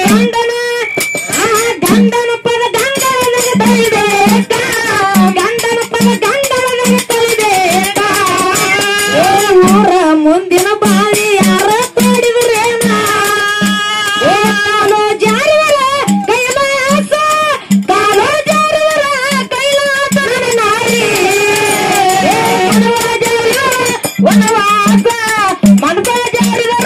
ಗಂಡನ ಆ ಗಂಡನ ಪದ ಗಂಡನಿಗೆ ತಳಿಬೇಕ ಗಂಡನ ಪದ ಗಂಡನಿಗೆ ತಳಿಬೇಕ ಏ ಊರ ಮುಂದಿನ ಬಾವಿ ಯಾರ ತೋಡಿದ್ರೇನ ಏ ಕಾಲು ಜಾರಿವರ ಕೈಲಾಸ ಕಾಲು ಜಾರಿವರ ಕೈಲಾಸ ನನ್ನ ನಾರಿ ಏ ಮನವ ಜಾರಿವರ ವನವಾಸ ಮನವ ಜಾರಿವರ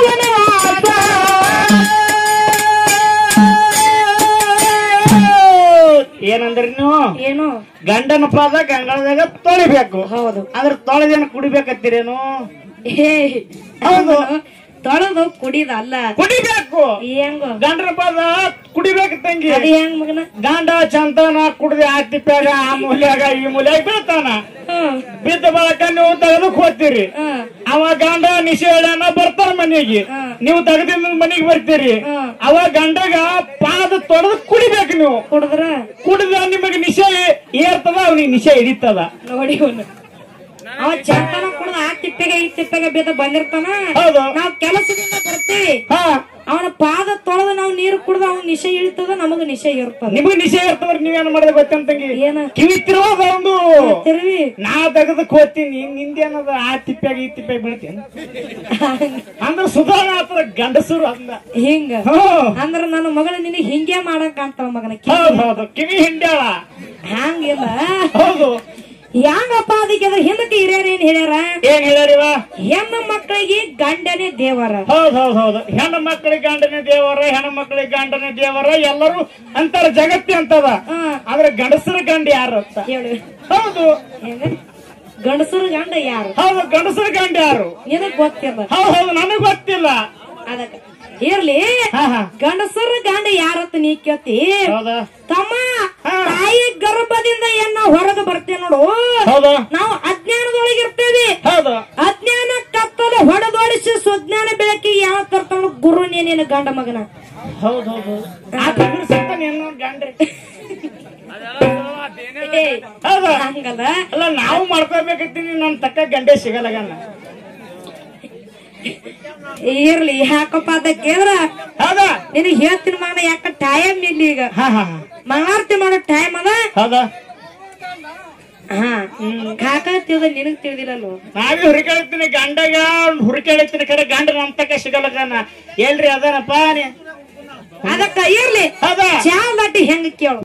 ವನವಾಸ ಏನಂದ್ರಿ ನೀವು ಏನು ಗಂಡನ ಪಾದ ಗಂಗಾಳದಾಗ ತೊಳಿಬೇಕು ಹೌದು ಅದ್ರ ತೊಳೆದೇನು ಕುಡಿಬೇಕತ್ತೀರೇನು ಏ ಹೌದು. ತೊಳೆದು ಕುಡಿದ ಅಲ್ಲ ಕುಡಿಬೇಕು ಹೆಂಗ ಗಂಡನ ಪಾದ ಕುಡಿಬೇಕು ತಂಗಿ ಅದು ಹೆಂಗ್ ಮಗನ ಗಂಡ ಚಂದನ ಕುಡ್ದು ಆ ತಿಪ್ಪ್ಯಾಗ ಆ ಮೂಲ್ಯಾಗ ಈ ಮೂಲ್ಯಾಗ ಬೀಳ್ತಾನ ಹ್ಮ್ ಬಿದ್ದ ಬಳಕ ನೀವು ತೆಗೆದಕ್ ಹೋಗ್ತೀರಿ ಹ್ಮ್ ಅವ ಗಂಡ ನಿಷೇಧನ ಬರ್ತಾರ ಮನೆಗೆ ಹ್ಮ್. ನೀವು ತೆಗೆದಿಂದ ಮನೆಗೆ ಬರ್ತೀರಿ ಹ್ಮ್. ಅವ ಗಂಡಗ ಪಾದ ತೊಳೆದು ಕುಡಿಬೇಕು ನೀವು ಕುಡಿದ್ರ ಕುಡಿದ ನಿಮಗೆ ನಿಶೆ ಏರ್ತದ ಅವನಿಗೆ ನಿಶೆ ಹಿಡಿತದ ನೋಡಿ ಅವನು ಅವ ಚಂತನ ಕುಡ್ದ ಆ ತಿಪ್ಪೆಗೆ ಈ ತಿಪ್ಪೆಗೆ ಬೇದ ಬಂದಿರ್ತಾನ ಹೌದು ನಾವ್ ಕೆಲಸದಿಂದ ಬರ್ತೀವಿ ಹಾ ಅವನ ಪಾದ ತೊಳೆದು ನಾವು ನೀರು ಕುಡ್ದ ಅವ್ನ ನಿಶೆ ಇಳ್ತದ ನಮಗ ನಿಶೆ ಇರ್ತದ ನಿಮಗ್ ನಿಶೆ ಇರ್ತದ ನೀವೇನ್ ಮಾಡಿದ್ರೆ ಗೊತ್ತಂತಂಗಿ ಏನ ಕಿವಿ ತಿರುವಾಗ ಒಂದು ತಿರುವಿ ನಾ ತೆಗೆದಕ್ ಹೋಗ್ತೀನಿ ನಿಂದೇನದ ಆ ತಿಪ್ಪ್ಯಾಗ ಈ ತಿಪ್ಪ್ಯಾಗ ಬೀಳ್ತೀನಿ ಅಂದ್ರೆ ಸುಧಾರಣೆ ಆಗ್ತದ ಗಂಡಸರು ಅಂದ ಹಿಂಗ ಹ್ಮ್ ಅಂದ್ರ ನನ್ನ ಮಗಳು ನಿನಗೆ ಹಿಂಗೆ ಮಾಡಕ್ ಅಂತಾಳ ಮಗನ ಹೌದು ಹೌದು ಕಿವಿ ಹಿಂಡ್ಯಾಳ ಹಂಗಿಲ್ಲ ಹೌದು ಹೆಂಗಪ್ಪ ಅದಕ್ಕೆ ಅದ್ರ ಹಿಂದಕ್ಕೆ ಹಿರಿಯರ್ ಏನ್ ಹೇಳ್ಯಾರ ಏನ್ ಹೇಳ್ಯಾರಿವ ಹೆಣ್ಣು ಮಕ್ಕಳಿಗೆ ಗಂಡನೇ ದೇವರ ಹೌದ್ ಹೌದ್ ಹೌದು ಹೆಣ್ಣು ಮಕ್ಕಳಿಗೆ ಗಂಡನೇ ದೇವರ ಹೆಣ್ಣು ಮಕ್ಕಳಿಗೆ ಗಂಡನೇ ದೇವರ ಎಲ್ಲರೂ ಅಂತಾರ ಜಗತ್ತಿ ಅಂತದ ಹಾ ಆದ್ರೆ ಗಂಡಸರ ಗಂಡ ಯಾರು ಅಂತ ಹೇಳು ಹೌದು ಹೆಂಗ ಗಂಡಸರು ಗಂಡ ಯಾರು ಹೌದು ಗಂಡಸರ ಗಂಡ ಯಾರು ನಿನಗ್ ಗೊತ್ತಿಲ್ಲ ಹೌದ್ ಹೌದು ನನಗ್ ಗೊತ್ತಿಲ್ಲ ಅದಕ್ಕ ಇರ್ಲಿ ಹಾ ಹಾ ಗಂಡಸರ ಗಂಡ ಯಾರತ್ತ ನೀ ಕೇಳ್ತಿ ಹೌದಾ ತಮ್ಮ ಹಾ. ತಾಯಿ ಗರ್ಭದಿಂದ ಏನ್ ನಾವು ಹೊರಗೆ ಬರ್ತೇವೆ ನೋಡು ಹೌದಾ ನಾವು ಅಜ್ಞಾನದೊಳಗಿರ್ತೇವಿ ಹೌದು ಅಜ್ಞಾನ ಕತ್ತಲ ಹೊಡೆದೋಡಿಸಿ ಸುಜ್ಞಾನ ಬೆಳಕಿಗೆ ಯಾವ ತರ್ತಾನ ಗುರು ನೀನೇನು ಗಂಡ ಮಗನ ಹೌದ್ ಹೌದು ಆತ ಬಿಡ್ಸತ್ತಾನೆ ಏನೋ ಗಂಡ್ರಿ ಏ, ಹೌದಾ ಹಂಗಲ್ಲ ಅಲ್ಲ ನಾವು ಮಾಡ್ಕೋಬೇಕತ್ತೀನಿ ನಮ್ ತಕ್ಕ ಗಂಡೆ ಸಿಗಲ್ಲಗನ್ನ ಇರ್ಲಿ ಯಾಕಪ್ಪ ಅಂತ ಕೇಳಿದ್ರ ಹೌದಾ ನಿನಗೆ ಹೇಳ್ತೀನಿ ಮಗನ ಯಾಕ ಟೈಮ್ ಇಲ್ಲ ಈಗ ಹಾ ಹಾ ಮಂಗಳಾರತಿ ಮಾಡೋ ಟೈಮ್ ಅದ ಹೌದಾ ಹಾ ಕಾಕ ತಿಳಿದ ನಿನಗ್ ತಿಳಿದಿಲ್ಲಲ್ವ ನಾವೇ ಹುರಿಕಾಳ್ತೀನಿ ಗಂಡಗ ಹುರಿಕಾಳ್ತೀನಿ ಕರೆ ಗಂಡ ನಮ್ ತಕ್ಕ ಸಿಗಲ್ಲಗನ್ನ ಎಲ್ರಿ ಅದಾನಪ್ಪ ನೀ ಅದಕ್ಕ ಇರ್ಲಿ ಹೌದಾ ಚಾ ಬಟ್ಟಿ ಹೆಂಗ ಕೇಳು